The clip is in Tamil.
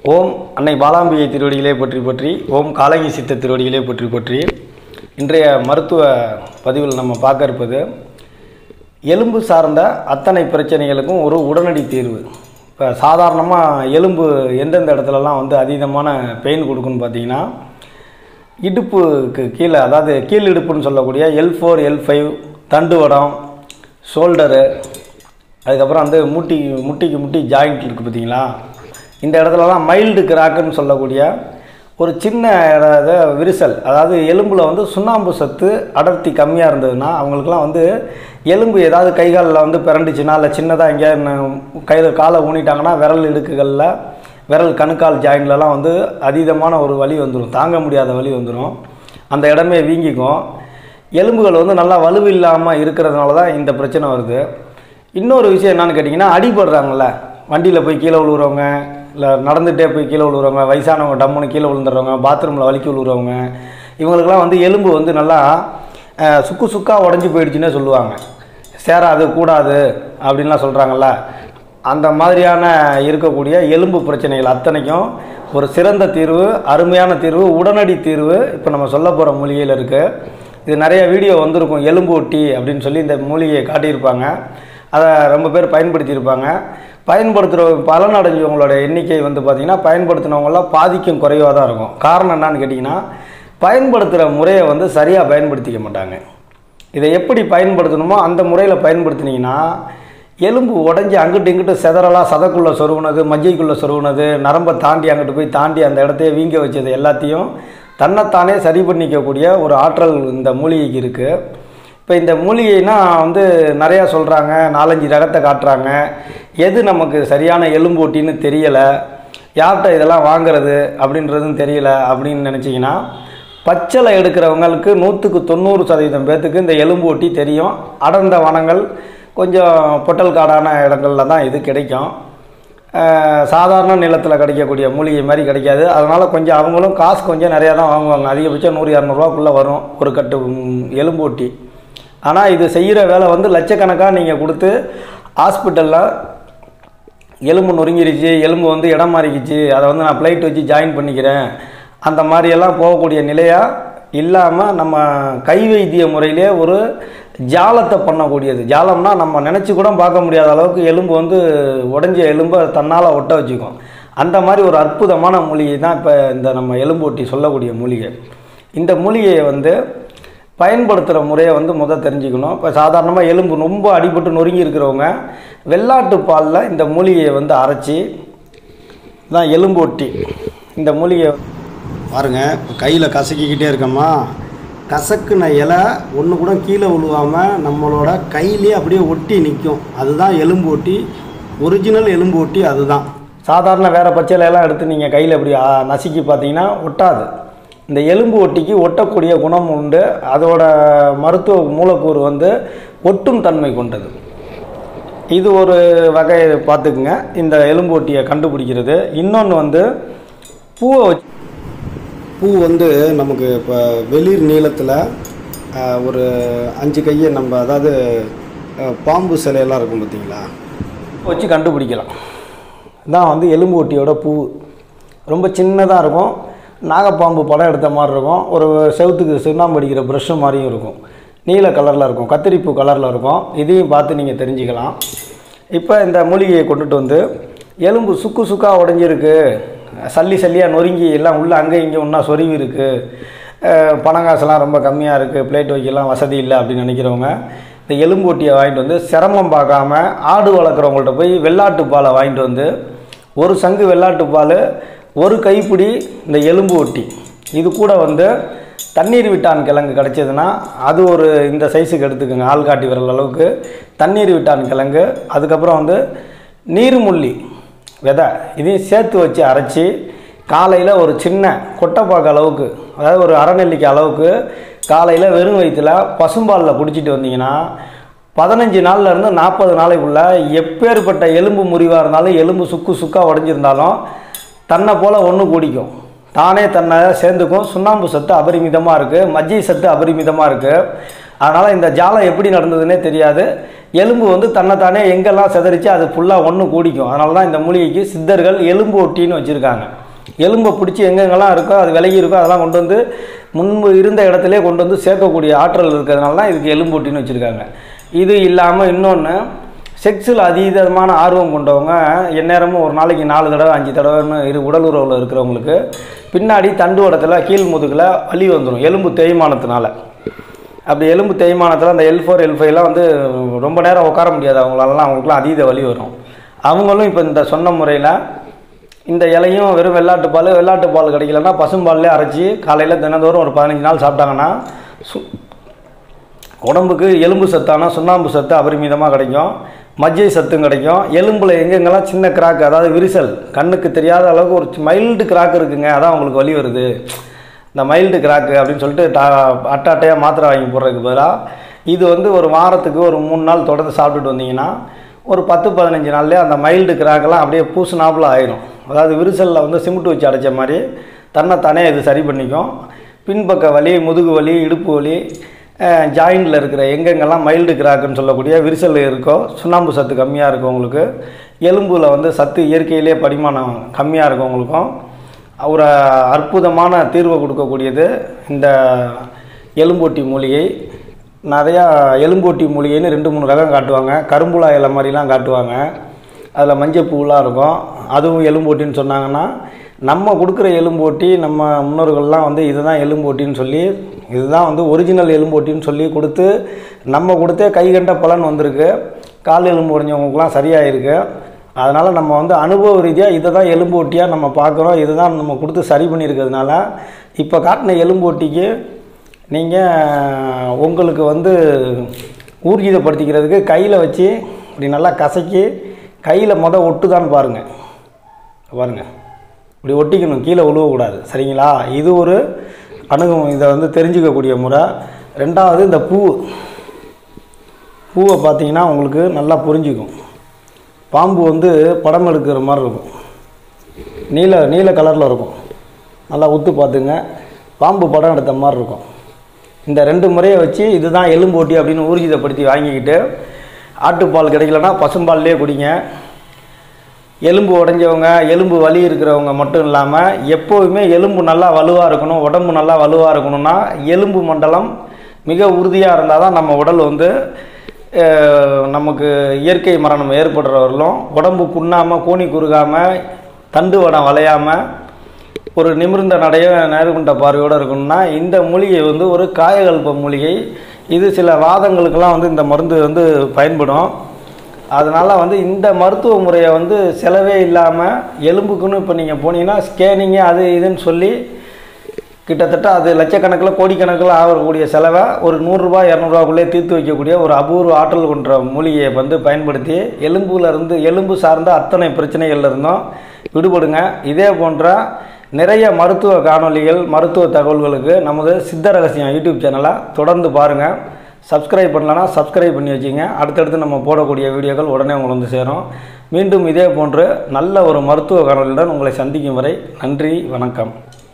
ஓம் அன்னை பாலாம்பிகை திருவடிகளே போற்றி போற்றி ஓம் காலங்கி சித்த திருவடிகளே போற்றி போற்றி இன்றைய மருத்துவ பதிவில் நம்ம பார்க்க இருப்பது எலும்பு சார்ந்த அத்தனை பிரச்சனைகளுக்கும் ஒரு உடனடி தீர்வு இப்போ சாதாரணமாக எலும்பு எந்தெந்த இடத்துலலாம் வந்து அதீதமான பெயின் கொடுக்குன்னு பார்த்தீங்கன்னா இடுப்புக்கு கீழே அதாவது கீழ் இடுப்புன்னு சொல்லக்கூடிய எல் ஃபோர் எல் ஃபைவ் தண்டுவடம் ஷோல்டரு அதுக்கப்புறம் வந்து முட்டி முட்டிக்கு முட்டி ஜாயிண்ட் இருக்குது பார்த்தீங்களா இந்த இடத்துலலாம் மைல்டு கிராக்குன்னு சொல்லக்கூடிய ஒரு சின்ன இட விரிசல் அதாவது எலும்பில் வந்து சுண்ணாம்பு சத்து அடர்த்தி கம்மியாக இருந்ததுன்னா அவங்களுக்குலாம் வந்து எலும்பு ஏதாவது கை காலில் வந்து பிறண்டுச்சுன்னா இல்லை சின்னதாக எங்கேயாவது கையில் காலை ஊனிட்டாங்கன்னா விரல் இடுக்குகளில் விரல் கணுக்கால் ஜாயின்லலாம் வந்து அதீதமான ஒரு வலி வந்துடும் தாங்க முடியாத வலி வந்துடும் அந்த இடமே வீங்கிக்கும் எலும்புகள் வந்து நல்லா வலுவில்லாமல் இருக்கிறதுனால தான் இந்த பிரச்சனை வருது இன்னொரு விஷயம் என்னன்னு கேட்டிங்கன்னா அடிபடுறாங்கல்ல வண்டியில் போய் கீழே விழுவுறவங்க இல்லை நடந்துகிட்டே போய் கீழே விழுவுறவங்க வயசானவங்க டம்முன்னு கீழே விழுந்துடுறவங்க பாத்ரூமில் வலிக்கி விழுவுறவங்க இவங்களுக்கெல்லாம் வந்து எலும்பு வந்து நல்லா அஹ், சுக்கு சுக்காக உடஞ்சி போயிடுச்சுன்னே சொல்லுவாங்க சேராது கூடாது அப்படின்லாம் சொல்கிறாங்கல்ல அந்த மாதிரியான இருக்கக்கூடிய எலும்பு பிரச்சனைகள் அத்தனைக்கும் ஒரு சிறந்த தீர்வு அருமையான தீர்வு உடனடி தீர்வு இப்போ நம்ம சொல்ல போகிற மூலிகையில் இருக்குது இது நிறைய வீடியோ வந்திருக்கும் எலும்பு ஒட்டி அப்படின்னு சொல்லி இந்த மூலிகையை காட்டியிருப்பாங்க அதை ரொம்ப பேர் பயன்படுத்தியிருப்பாங்க பயன்படுத்துகிற பலன் அடைஞ்சவங்களோட எண்ணிக்கை வந்து பார்த்திங்கன்னா பயன்படுத்தினவங்களாம் பாதிக்கும் குறைவாக தான் இருக்கும் காரணம் என்னன்னு கேட்டிங்கன்னா பயன்படுத்துகிற முறையை வந்து சரியாக பயன்படுத்திக்க மாட்டாங்க இதை எப்படி பயன்படுத்தணுமோ அந்த முறையில் பயன்படுத்தினீங்கன்னா எலும்பு உடஞ்சி அங்கிட்டு இங்கிட்டு செதறலாக சதக்குள்ளே சொருகுனது மஜ்ஜைக்குள்ளே சொருகுனது நரம்பை தாண்டி அங்கிட்டு போய் தாண்டி அந்த இடத்தையே வீங்க வச்சது எல்லாத்தையும் தன்னைத்தானே சரி பண்ணிக்கக்கூடிய ஒரு ஆற்றல் இந்த மூலிகைக்கு இருக்குது இப்போ இந்த மூலிகைனா வந்து நிறையா சொல்கிறாங்க நாலஞ்சு ரகத்தை காட்டுறாங்க எது நமக்கு சரியான எலும்பூட்டின்னு தெரியலை யார்கிட்ட இதெல்லாம் வாங்குறது அப்படின்றதும் தெரியல அப்படின்னு நினச்சிங்கன்னா பச்சளை எடுக்கிறவங்களுக்கு நூற்றுக்கு தொண்ணூறு சதவீதம் பேர்த்துக்கு இந்த எலும்பு ஒட்டி தெரியும் அடர்ந்த வனங்கள் கொஞ்சம் பொட்டல் காடான இடங்கள்ல தான் இது கிடைக்கும் அஹ், சாதாரண நிலத்தில் கிடைக்கக்கூடிய மூலிகை மாதிரி கிடைக்காது அதனால் கொஞ்சம் அவங்களும் காசு கொஞ்சம் நிறையா தான் வாங்குவாங்க அதிகபட்சம் நூறு இரநூறுவாக்குள்ளே வரும் ஒரு கட்டு ம், எலும்பு ஒட்டி ஆனால் இது செய்கிற வேலை வந்து லட்சக்கணக்காக நீங்கள் கொடுத்து ஹாஸ்பிட்டலில் எலும்பு நொறுங்கிருச்சு எலும்பு வந்து இடம் மாறிக்கிச்சு அதை வந்து நான் பிளைட் வச்சு ஜாயின் பண்ணிக்கிறேன் அந்த மாதிரியெல்லாம் போகக்கூடிய நிலையாக இல்லாமல் நம்ம கை வைத்திய முறையிலே ஒரு ஜாலத்தை பண்ணக்கூடியது ஜாலம்னா நம்ம நினச்சி கூட பார்க்க முடியாத அளவுக்கு எலும்பு வந்து உடஞ்ச எலும்பை தன்னால் ஒட்ட வச்சுக்கும் அந்த மாதிரி ஒரு அற்புதமான மூலிகை தான் இப்போ இந்த நம்ம எலும்பு ஒட்டி சொல்லக்கூடிய மூலிகை இந்த மூலிகையை வந்து பயன்படுத்துகிற முறையை வந்து முத தெரிஞ்சுக்கணும் இப்போ சாதாரணமாக எலும்பு ரொம்ப அடிபட்டு நொறுங்கி இருக்கிறவங்க வெள்ளாட்டு பாலில் இந்த மூலிகையை வந்து அரைச்சி தான் எலும்பு ஒட்டி இந்த மூலிகை பாருங்க இப்போ கையில் கசக்கிக்கிட்டே இருக்கோமா கசக்குன இலை ஒன்று கூட கீழே விழுவாமல் நம்மளோட கையிலே அப்படியே ஒட்டி நிற்கும் அதுதான் எலும்பு ஒட்டி ஒரிஜினல் எலும்பு ஒட்டி அதுதான் சாதாரண வேறு பச்சையிலெல்லாம் எடுத்து நீங்கள் கையில் இப்படி ஆ, நசுக்கி பார்த்தீங்கன்னா ஒட்டாது இந்த எலும்பு ஒட்டிக்கு ஒட்டக்கூடிய குணம் உண்டு அதோட மருத்துவ மூலக்கூறு வந்து ஒட்டும் தன்மை கொண்டது இது ஒரு வகை பார்த்துக்குங்க இந்த எலும்பு ஒட்டியை கண்டுபிடிக்கிறது இன்னொன்று வந்து பூவை வச்சு பூ வந்து நமக்கு இப்போ வெளிர் நீளத்தில் ஒரு அஞ்சு கையை நம்ம அதாவது அஹ், பாம்பு சிலையெல்லாம் இருக்கும் பார்த்தீங்களா வச்சு கண்டுபிடிக்கலாம் இதான் வந்து எலும்பு ஒட்டியோட பூ ரொம்ப சின்னதாக இருக்கும் நாகப்பாம்பு படம் எடுத்த மாதிரி இருக்கும் ஒரு செவுத்துக்கு சுண்ணாம்பு அடிக்கிற ப்ரஷ்ஷு மாதிரியும் இருக்கும் நீல கலரில் இருக்கும் கத்திரிப்பூ கலரில் இருக்கும் இதையும் பார்த்து நீங்கள் தெரிஞ்சுக்கலாம் இப்போ இந்த மூலிகையை கொண்டுட்டு வந்து எலும்பு சுக்கு சுக்காக உடஞ்சிருக்கு சல்லி சல்லியாக நொறுங்கி எல்லாம் உள்ளே அங்கே இங்கே ஒன்றா சொருவி இருக்குது பணம் காசுலாம் ரொம்ப கம்மியாக இருக்குது பிளேட் வைக்கலாம் வசதி இல்லை அப்படின்னு நினைக்கிறவங்க இந்த எலும்பு ஒட்டியை வாங்கிட்டு வந்து சிரமம் பார்க்காம ஆடு வளர்க்குறவங்கள்ட்ட போய் வெள்ளாட்டு பாலை வாங்கிட்டு வந்து ஒரு சங்கு வெள்ளாட்டு பால் ஒரு கைப்பிடி இந்த எலும்பு ஒட்டி இது கூட வந்து தண்ணீர் விட்டான் கிழங்கு கிடச்சதுன்னா அது ஒரு இந்த சைஸுக்கு எடுத்துக்கோங்க ஆள்காட்டி விரல் அளவுக்கு தண்ணீர் விட்டான் கிழங்கு அதுக்கப்புறம் வந்து நீர்முள்ளி விதை இதையும் சேர்த்து வச்சு அரைச்சி காலையில் ஒரு சின்ன கொட்டைப்பாக்கு அளவுக்கு அதாவது ஒரு அரைநெல்லிக்காய் அளவுக்கு காலையில் வெறும் வயிற்றுல பசும்பாலில் குடிச்சிட்டு வந்தீங்கன்னா பதினஞ்சு நாள்ல இருந்து நாற்பது நாளைக்குள்ள எப்பேற்பட்ட எலும்பு முறிவாக இருந்தாலும் எலும்பு சுக்கு சுக்காக உடஞ்சிருந்தாலும் தன்னை போல் ஒன்று கூடிக்கும் தானே தன்னை சேர்ந்துக்கும் சுண்ணாம்பு சத்து அபரிமிதமாக இருக்குது மஜ்ஜை சத்து அபரிமிதமாக இருக்குது அதனால் இந்த ஜாலம் எப்படி நடந்ததுன்னே தெரியாது எலும்பு வந்து தன்னைத்தானே எங்கெல்லாம் சிதறிச்சு அது ஃபுல்லாக ஒன்று கூடிக்கும் அதனால தான் இந்த மூலிகைக்கு சித்தர்கள் எலும்பு ஒட்டின்னு வச்சுருக்காங்க எலும்பை பிடிச்சி எங்கெங்கெல்லாம் இருக்கோ அது விலகி இருக்கோ அதெல்லாம் கொண்டு வந்து முன்பு இருந்த இடத்துலே கொண்டு வந்து சேர்க்கக்கூடிய ஆற்றல் இருக்கிறதுனால தான் இதுக்கு எலும்பு ஒட்டின்னு வச்சுருக்காங்க இது இல்லாமல் இன்னொன்று செக்ஸில் அதீதமான ஆர்வம் கொண்டவங்க எந்நேரமும் ஒரு நாளைக்கு நாலு தடவை அஞ்சு தடவைன்னு இரு உடல் உறவில் இருக்கிறவங்களுக்கு பின்னாடி தண்டுவடத்தில் கீழ் முதுகில் வலி வந்துடும் எலும்பு தேய்மானத்தினால அப்படி எலும்பு தேய்மானத்தில் அந்த எல் ஃபோர் எல் ஃபைவ்லாம் வந்து ரொம்ப நேரம் உட்கார முடியாது அவங்களாலாம் அவங்களுக்குலாம் அதீத வலி வரும் அவங்களும் இப்போ இந்த சொன்ன முறையில் இந்த இலையும் வெறும் வெள்ளாட்டு பால் வெள்ளாட்டு பால் கிடைக்கலன்னா பசும்பால்லே அரைச்சி காலையில் தினந்தோறும் ஒரு பதினஞ்சு நாள் சாப்பிட்டாங்கன்னா சு உடம்புக்கு எலும்பு சத்தான சுண்ணாம்பு சத்து அபரிமிதமாக கிடைக்கும் மஜ்ஜை சத்தும் கிடைக்கும் எலும்பில் எங்கெங்கெல்லாம் சின்ன கிராக் அதாவது விரிசல் கண்ணுக்கு தெரியாத அளவுக்கு ஒரு மைல்டு கிராக் இருக்குங்க அதான் உங்களுக்கு வலி வருது இந்த மைல்டு கிராக்கு அப்படின்னு சொல்லிட்டு டா அட்டாட்டையாக மாத்திரை வாங்கி போடுறதுக்கு பதிலாக இது வந்து ஒரு வாரத்துக்கு ஒரு மூணு நாள் தொடர்ந்து சாப்பிட்டுட்டு வந்தீங்கன்னா ஒரு பத்து பதினஞ்சு நாள்லேயே அந்த மைல்டு கிராக்கெல்லாம் அப்படியே பூசுனாப்புல ஆயிரும் அதாவது விரிசலில் வந்து சிமெண்ட் வச்சு அடைச்ச மாதிரி தன்னைத்தானே இது சரி பண்ணிக்கும் பின்பக்க வலி முதுகு வலி இடுப்பு வலி ஜாயிண்டில் இருக்கிற எங்கெங்கெல்லாம் மைல்டு கிராக்குன்னு சொல்லக்கூடிய விரிசல் இருக்கோ சுண்ணாம்பு சத்து கம்மியாக இருக்கும் உங்களுக்கு எலும்பில் வந்து சத்து இயற்கையிலே படிமானம் கம்மியாக இருக்கவங்களுக்கும் ஒரு அற்புதமான தீர்வை கொடுக்கக்கூடியது இந்த எலும்பொட்டி மூலிகை நிறையா எலும்பொட்டி மூலிகைன்னு ரெண்டு மூணு ரகம் காட்டுவாங்க கரும்புலா இலை மாதிரிலாம் காட்டுவாங்க அதில் மஞ்சப்பூலாம் இருக்கும் அதுவும் எலும்போட்டின்னு சொன்னாங்கன்னா நம்ம கொடுக்குற எலும்போட்டி நம்ம முன்னோர்கள்லாம் வந்து இதுதான் எலும்போட்டின்னு சொல்லி இதுதான் வந்து ஒரிஜினல் எலும்போட்டின்னு சொல்லி கொடுத்து நம்ம கொடுத்தே கை கண்ட பலன் வந்திருக்கு கால் எலும்பு உடைஞ்சவங்களுக்குலாம் சரியாயிருக்கு அதனால் நம்ம வந்து அனுபவ ரீதியாக இதை தான் எலும்போட்டியாக நம்ம பார்க்குறோம் இதுதான் நம்ம கொடுத்து சரி பண்ணியிருக்கிறதுனால இப்போ காட்டின எலும்போட்டிக்கு நீங்கள் உங்களுக்கு வந்து ஊர்ஜிதப்படுத்திக்கிறதுக்கு கையில் வச்சு இப்படி நல்லா கசக்கி கையில் மொதல் ஒட்டுதான்னு பாருங்கள் பாருங்கள் இப்படி ஒட்டிக்கணும் கீழே உழுவக்கூடாது சரிங்களா இது ஒரு அணுகும் இதை வந்து தெரிஞ்சுக்கக்கூடிய முறை ரெண்டாவது இந்த பூ பூவை பார்த்தீங்கன்னா உங்களுக்கு நல்லா புரிஞ்சுக்கும் பாம்பு வந்து படம் எடுக்கிற மாதிரி இருக்கும் நீல நீல கலரில் இருக்கும் நல்லா உத்து பார்த்துங்க பாம்பு படம் எடுத்த மாதிரி இருக்கும் இந்த ரெண்டு முறையை வச்சு இதுதான் எலும்போட்டி அப்படின்னு ஊர்ஜிதப்படுத்தி வாங்கிக்கிட்டு ஆட்டுப்பால் கிடைக்கலன்னா பசும்பால்லே குடிங்க எலும்பு உடைஞ்சவங்க எலும்பு வலி இருக்கிறவங்க மட்டும் இல்லாமல் எப்போதுமே எலும்பு நல்லா வலுவாக இருக்கணும் உடம்பு நல்லா வலுவாக இருக்கணும்னா எலும்பு மண்டலம் மிக உறுதியாக இருந்தால் தான் நம்ம உடல் வந்து அஹ், நமக்கு இயற்கை மரணம் ஏற்படுறவர்களும் உடம்பு குன்னாமல் கூனி குறுகாமல் தண்டு வடம் வளையாமல் ஒரு நிமிர்ந்த நடைய நேர்கொண்ட பார்வையோடு இருக்கணும்னா இந்த மூலிகை வந்து ஒரு காயகல்ப மூலிகை இது சில வாதங்களுக்கெல்லாம் வந்து இந்த மருந்து வந்து பயன்படும் அதனால் வந்து இந்த மருத்துவ முறையை வந்து செலவே இல்லாமல் எலும்புக்குன்னு இப்போ நீங்கள் போனீங்கன்னா ஸ்கேனிங்கு அது இதுன்னு சொல்லி கிட்டத்தட்ட அது லட்சக்கணக்கில் கோடிக்கணக்கில் ஆகக்கூடிய செலவை ஒரு நூறுரூபா இரநூறுவாக்குள்ளே தீர்த்து வைக்கக்கூடிய ஒரு அபூர்வ ஆற்றல் கொண்ட மூலிகையை வந்து பயன்படுத்தி எலும்புல இருந்து எலும்பு சார்ந்த அத்தனை பிரச்சனைகள்ல இருந்தும் விடுபடுங்க இதே போன்ற நிறைய மருத்துவ காணொளிகள் மருத்துவ தகவல்களுக்கு நமது சித்த ரகசியம் யூடியூப் சேனலை தொடர்ந்து பாருங்கள் சப்ஸ்கிரைப் பண்ணலன்னா சப்ஸ்கிரைப் பண்ணி வச்சுங்க அடுத்தடுத்து நம்ம போடக்கூடிய வீடியோக்கள் உடனே உங்களுக்கு வந்து சேரும் மீண்டும் இதே போன்று நல்ல ஒரு மருத்துவ காணொளியுடன் உங்களை சந்திக்கும் வரை நன்றி வணக்கம்